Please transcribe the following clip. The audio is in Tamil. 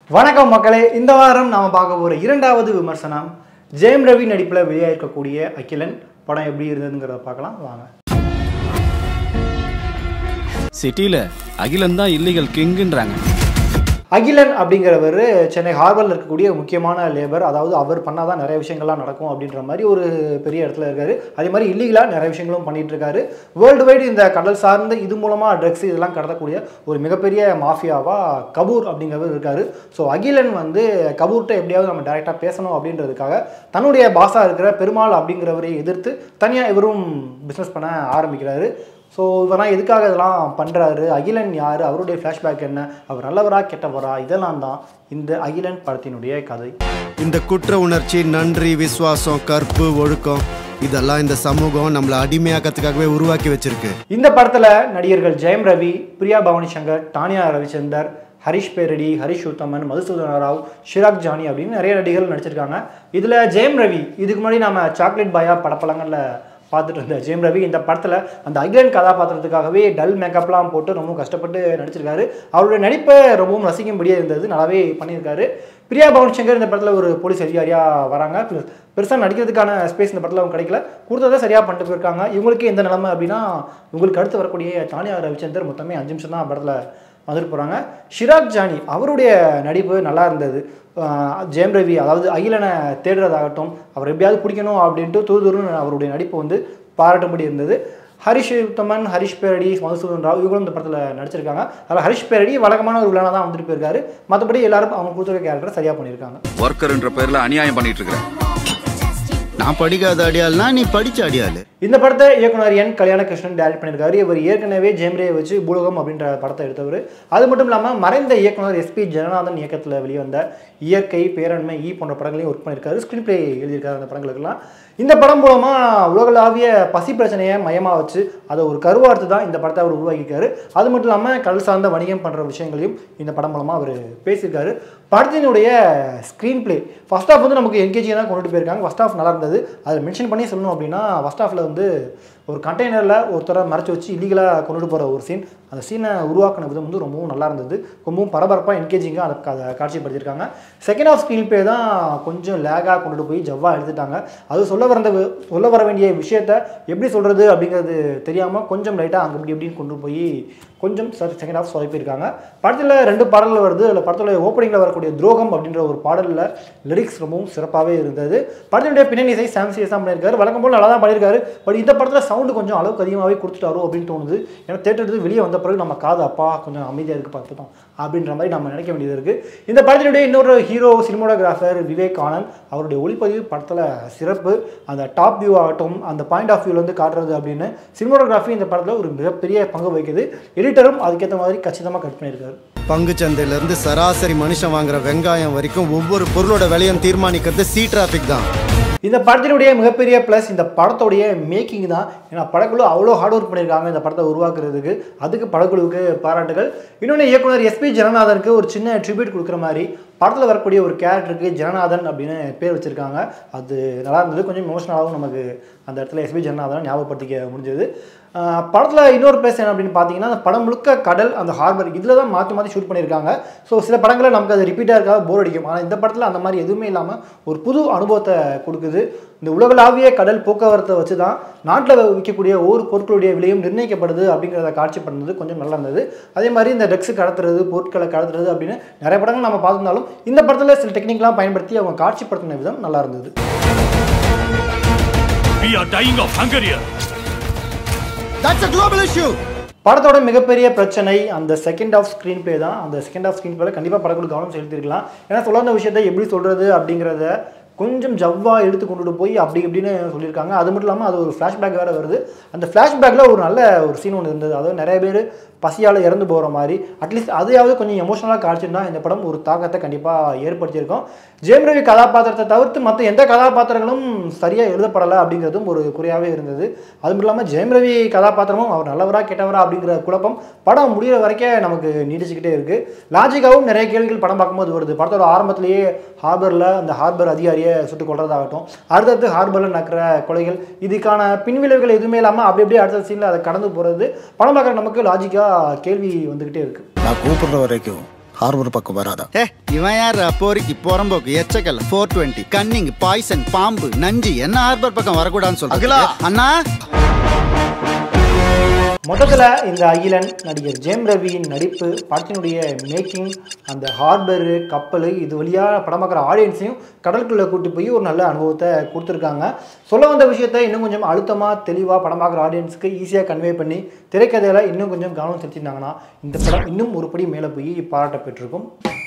வணக்கம் மக்களே இந்த வாரம் நாம பார்க்க போகிற இரண்டாவது விமர்சனம் ஜெயம் ரவி நடிப்பில் வெளியாயிருக்கக்கூடிய அகிலன் படம் எப்படி இருந்ததுங்கிறத பார்க்கலாம் வாங்க சிட்டியில் அகிலன் தான் இல்லீகல் கிங்குன்றாங்க அகிலன் அப்படிங்கிறவர் சென்னை ஹார்பரில் இருக்கக்கூடிய முக்கியமான லேபர் அதாவது அவர் பண்ணால் தான் நிறைய விஷயங்கள்லாம் நடக்கும் அப்படின்ற மாதிரி ஒரு பெரிய இடத்துல இருக்காரு அதே மாதிரி இல்லீகலாக நிறைய விஷயங்களும் பண்ணிட்டு இருக்காரு வேர்ல்டு வைடு இந்த கடல் சார்ந்த இது மூலமாக ட்ரக்ஸ் இதெல்லாம் கடத்தக்கூடிய ஒரு மிகப்பெரிய மாஃபியாவாக கபூர் அப்படிங்கிறவர் இருக்காரு ஸோ அகிலன் வந்து கபூர்கிட்ட எப்படியாவது நம்ம டைரெக்டாக பேசணும் அப்படின்றதுக்காக தன்னுடைய பாஸாக இருக்கிற பெருமாள் அப்படிங்கிறவரை எதிர்த்து தனியாக இவரும் பிஸ்னஸ் பண்ண ஆரம்பிக்கிறாரு ஸோ இவரெல்லாம் எதுக்காக இதெல்லாம் பண்ணுறாரு அகிலன் யார் அவருடைய ஃப்ளாஷ்பேக் என்ன அவர் நல்லவரா கெட்டவரா இதெல்லாம் தான் இந்த அகிலன் படத்தினுடைய கதை இந்த குற்ற உணர்ச்சி நன்றி விசுவாசம் கற்பு ஒழுக்கம் இதெல்லாம் இந்த சமூகம் நம்மளை அடிமையாக்கிறதுக்காகவே உருவாக்கி வச்சிருக்கு இந்த படத்தில் நடிகர்கள் ஜெயம் ரவி பிரியா பவானி சங்கர் டானியா ரவிச்சந்தர் ஹரிஷ் பேரடி ஹரிஷ் உத்தமன் மதுசூதன ராவ் ஷிராக் ஜானி அப்படின்னு நிறைய நடிகர்கள் நடிச்சிருக்காங்க இதில் ஜெயம் ரவி இதுக்கு முன்னாடி நம்ம சாக்லேட் பாயா படப்படங்களில் பார்த்துட்டு இருந்த ஜெயம் ரவி இந்த படத்தில் அந்த அகிலன் கதாபாத்திரத்துக்காகவே டல் மேக்கப்லாம் போட்டு ரொம்ப கஷ்டப்பட்டு நடிச்சிருக்காரு அவருடைய நடிப்பை ரொம்பவும் ரசிக்கும்படியாக இருந்தது நல்லாவே பண்ணியிருக்காரு பிரியா பவன் சங்கர் இந்த படத்தில் ஒரு போலீஸ் அதிகாரியாக வராங்க பெருசாக நடிக்கிறதுக்கான ஸ்பேஸ் இந்த படத்தில் அவங்க கிடைக்கல கொடுத்ததை சரியாக பண்ணிட்டு போயிருக்காங்க இவங்களுக்கு எந்த நிலைமை அப்படின்னா இவங்களுக்கு அடுத்து வரக்கூடிய தானியா ரவிச்சந்தர் மொத்தமே அஞ்சு நிமிஷம் தான் படத்தில் வந்துட்டு போகிறாங்க ஷிராக் ஜானி அவருடைய நடிப்பு நல்லா இருந்தது ஆஹ் ஜெயம் ரவி அதாவது அகிலனை தேடுறதாகட்டும் அவர் எப்படியாவது பிடிக்கணும் அப்படின்ட்டு தூது தூருன்னு அவருடைய நடிப்பு வந்து பாராட்டும்படி இருந்தது ஹரிஷ் உத்தமன் ஹரிஷ் பேரடி மதுசூதன் ராவ் இவங்களும் இந்த படத்தில் நடிச்சிருக்காங்க அதில் ஹரிஷ் பேரடி வழக்கமான ஒரு வில்லனாக தான் வந்துட்டு போயிருக்காரு மற்றபடி எல்லாரும் அவங்க கொடுத்துருக்க கேரக்டர் சரியாக பண்ணியிருக்காங்க ஒர்க்கர்ன்ற பேர்ல அநியாயம் பண்ணிட்டு இருக்கிறேன் நான் படிக்காத அடியாள்னா நீ படிச்ச அடியாள் இந்த படத்தை இயக்குனர் என் கல்யாண கிருஷ்ணன் டைரக்ட் பண்ணியிருக்காரு இவர் ஏற்கனவே ஜெயம்ரே வச்சு பூலகம் அப்படின்ற படத்தை எடுத்தவர் அது மட்டும் இல்லாமல் மறைந்த இயக்குனர் எஸ்பி ஜெகநாதன் இயக்கத்தில் வெளிவந்த இயற்கை பேரண்மை ஈ போன்ற படங்களையும் ஒர்க் பண்ணியிருக்காரு ஸ்க்ரீன் பிளே எழுதியிருக்காரு அந்த படங்களுக்கெல்லாம் இந்த படம் மூலமாக உலகளாவிய பசி பிரச்சனையை மையமாக வச்சு அதை ஒரு கருவார்த்து தான் இந்த படத்தை அவர் உருவாக்கியிருக்காரு அது மட்டும் இல்லாமல் கடல் சார்ந்த வணிகம் பண்ணுற விஷயங்களையும் இந்த படம் மூலமாக அவர் பேசியிருக்காரு படத்தினுடைய ஸ்க்ரீன் பிளே ஃபர்ஸ்ட் ஆஃப் வந்து நமக்கு என்கேஜி தான் கொண்டுட்டு போயிருக்காங்க ஃபர்ஸ்ட் ஆஃப் நல்லா இருந்தது அதில் மென்ஷன் பண்ணி சொல்லணும் அப்படின்னா ஃபர்ஸ்ட் ஆஃபில் வந்து ஒரு கண்டெய்னரில் ஒருத்தரை மறைச்சி வச்சு இல்லீகலாக கொண்டுட்டு போகிற ஒரு சீன் அந்த சீனை உருவாக்கின விதம் வந்து ரொம்பவும் நல்லா இருந்தது ரொம்பவும் பரபரப்பாக என்கேஜிங்காக அதை அதை காட்சிப்படுத்தியிருக்காங்க செகண்ட் ஆஃப் ஸ்க்ரீன் பிளே தான் கொஞ்சம் லேகாக கொண்டுட்டு போய் ஜவ்வாக எடுத்துட்டாங்க அது சொல்ல வர சொல்ல வர வேண்டிய விஷயத்த எப்படி சொல்கிறது அப்படிங்கிறது தெரியாமல் கொஞ்சம் லைட்டாக அங்கே இப்படி இப்படின்னு கொண்டு போய் கொஞ்சம் செகண்ட் ஆஃப் சொதப்பியிருக்காங்க படத்தில் ரெண்டு பாடல்கள் வருது அதில் படத்தில் ஓப்பனிங்கில் வரக்கூடிய துரோகம் அப்படின்ற ஒரு பாடலில் லிரிக்ஸ் ரொம்பவும் சிறப்பாகவே இருந்தது படத்தினுடைய பின்னணி இசை சாம் சீரியஸ் தான் பண்ணியிருக்காரு வழக்கம் போல் நல்லா தான் பண்ணியிருக்காரு பட் இந்த படத்தில் சவுண்டு கொஞ்சம் அளவுக்கு அதிகமாகவே கொடுத்துட்டாரோ அப்படின்னு தோணுது ஏன்னா தேட்டருக்கு வெளியே வந்த பிறகு நம்ம காது அப்பா கொஞ்சம் அமைதியாக இருக்குது பார்த்துட்டோம் அப்படின்ற மாதிரி நம்ம நினைக்க வேண்டியது இருக்குது இந்த படத்தினுடைய இன்னொரு ஹீரோ சினிமோடோகிராஃபர் விவேக் ஆனந்த் அவருடைய ஒளிப்பதிவு படத்தில் சிறப்பு அந்த டாப் வியூ ஆகட்டும் அந்த பாயிண்ட் ஆஃப் வியூவில் வந்து காட்டுறது அப்படின்னு சினிமோடோகிராஃபி இந்த படத்தில் ஒரு மிகப்பெரிய பங்கு வகிக்குது எடிட்டரும் அதுக்கேற்ற மாதிரி கச்சிதமாக கட் பண்ணியிருக்காரு பங்கு சந்தையிலேருந்து சராசரி மனுஷன் வாங்குற வெங்காயம் வரைக்கும் ஒவ்வொரு பொருளோட விலையும் தீர்மானிக்கிறது சி டிராஃபிக் தான் இந்த படத்தினுடைய மிகப்பெரிய ப்ளஸ் இந்த படத்தோடைய மேக்கிங் தான் ஏன்னா படக்குழு அவ்வளோ ஹார்ட் ஒர்க் பண்ணியிருக்காங்க இந்த படத்தை உருவாக்குறதுக்கு அதுக்கு படக்குழுவுக்கு பாராட்டுகள் இன்னொன்று இயக்குனர் எஸ்பி ஜனநாதனுக்கு ஒரு சின்ன ட்ரிபியூட் கொடுக்குற மாதிரி படத்தில் வரக்கூடிய ஒரு கேரக்டருக்கு ஜனநாதன் அப்படின்னு பேர் வச்சுருக்காங்க அது நல்லா இருந்தது கொஞ்சம் எமோஷனலாகவும் நமக்கு அந்த இடத்துல எஸ்பி ஜனநாதன் ஞாபகப்படுத்திக்க முடிஞ்சது படத்தில் இன்னொரு ப்ளஸ் என்ன அப்படின்னு பார்த்தீங்கன்னா அந்த படம் முழுக்க கடல் அந்த ஹார்பர் இதில் தான் மாற்றி மாற்றி ஷூட் பண்ணியிருக்காங்க ஸோ சில படங்களில் நமக்கு அது ரிப்பீட்டாக இருக்காது போர் அடிக்கும் ஆனால் இந்த படத்தில் அந்த மாதிரி எதுவுமே இல்லாமல் ஒரு புது அனுபவத்தை கொடுக்குது இந்த உலகளாவிய கடல் போக்குவரத்தை வச்சு தான் நாட்டில் விற்கக்கூடிய ஒவ்வொரு பொருட்களுடைய விலையும் நிர்ணயிக்கப்படுது அப்படிங்கிறத காட்சி பண்ணது கொஞ்சம் நல்லா இருந்தது அதே மாதிரி இந்த ட்ரக்ஸ் கடத்துறது பொருட்களை கடத்துறது அப்படின்னு நிறைய படங்கள் நம்ம பார்த்துருந்தாலும் இந்த படத்தில் சில டெக்னிக்லாம் பயன்படுத்தி அவங்க காட்சிப்படுத்தின விதம் நல்லா இருந்தது We are dying of hunger here. That's a global issue படத்தோட மிகப்பெரிய பிரச்சனை அந்த செகண்ட் ஆஃப் ஸ்க்ரீன் ப்ளே தான் அந்த செகண்ட் ஆஃப் ஸ்க்ரீன் ப்ளேல கண்டிப்பாக படக்குழு கவனம் செலுத்திருக்கலாம் ஏன்னா சொல்லாத விஷயத்தை எப்படி சொல்கிறது அப்படிங்கிறத கொஞ்சம் ஜவ்வாக எடுத்து கொண்டுட்டு போய் அப்படி இப்படின்னு சொல்லியிருக்காங்க அது மட்டும் இல்லாமல் அது ஒரு ஃப்ளாஷ்பேக் வேறு வருது அந்த ஃப்ளாஷ்பேக்கில் ஒரு நல்ல ஒரு சீன் ஒன்று இருந்தது அதாவது நிறைய பேர் பசியால் இறந்து போகிற மாதிரி அட்லீஸ்ட் அதையாவது கொஞ்சம் எமோஷனலாக காட்சிருந்தா இந்த படம் ஒரு தாக்கத்தை கண்டிப்பாக ஏற்படுத்தியிருக்கோம் ஜெயம் ரவி கதாபாத்திரத்தை தவிர்த்து மற்ற எந்த கதாபாத்திரங்களும் சரியாக எழுதப்படலை அப்படிங்கிறதும் ஒரு குறையாகவே இருந்தது அது மட்டும் இல்லாமல் ஜெயம் ரவி கதாபாத்திரமும் அவர் நல்லவரா கெட்டவரா அப்படிங்கிற குழப்பம் படம் முடிகிற வரைக்கும் நமக்கு நீடிச்சுக்கிட்டே இருக்குது லாஜிக்காவும் நிறைய கேள்விகள் படம் பார்க்கும்போது வருது படத்தோட ஆரம்பத்திலேயே ஹார்பரில் அந்த ஹார்பர் அதிகாரியை சுட்டுக் கொள்றதாகட்டும் அடுத்தடுத்து ஹார்பரில் நடக்கிற கொலைகள் இதுக்கான பின்விளைவுகள் எதுவுமே இல்லாமல் அப்படி அப்படியே அடுத்த சீனில் அதை கடந்து போகிறது படம் பார்க்குற நமக்கு லாஜிக்காக கேள்வி வந்துக்கிட்டே இருக்குது நான் கூப்பிடுற வரைக்கும் ஹார்பர் பக்கம் வராதா ஏ இவன் யார் போரிக்கு புறம்போக்கு எச்சக்கல் ஃபோர் டுவெண்ட்டி கன்னிங் பாய்சன் பாம்பு நஞ்சு என்ன ஹார்பர் பக்கம் வரக்கூடாதுன்னு சொல்லுங்க அகிலா! அண்ணா மொத்தத்தில் இந்த அகிலன் நடிகர் ஜெயம் ரவியின் நடிப்பு படத்தினுடைய மேக்கிங் அந்த ஹார்பரு கப்பல் இது வழியாக படம் பார்க்குற ஆடியன்ஸையும் கடலுக்குள்ளே கூட்டி போய் ஒரு நல்ல அனுபவத்தை கொடுத்துருக்காங்க சொல்ல வந்த விஷயத்தை இன்னும் கொஞ்சம் அழுத்தமாக தெளிவாக படம் பார்க்குற ஆடியன்ஸுக்கு ஈஸியாக கன்வே பண்ணி திரைக்கதையில் இன்னும் கொஞ்சம் கவனம் செலுத்தியிருந்தாங்கன்னா இந்த படம் இன்னும் ஒரு படி மேலே போய் பாராட்ட பெற்றிருக்கும்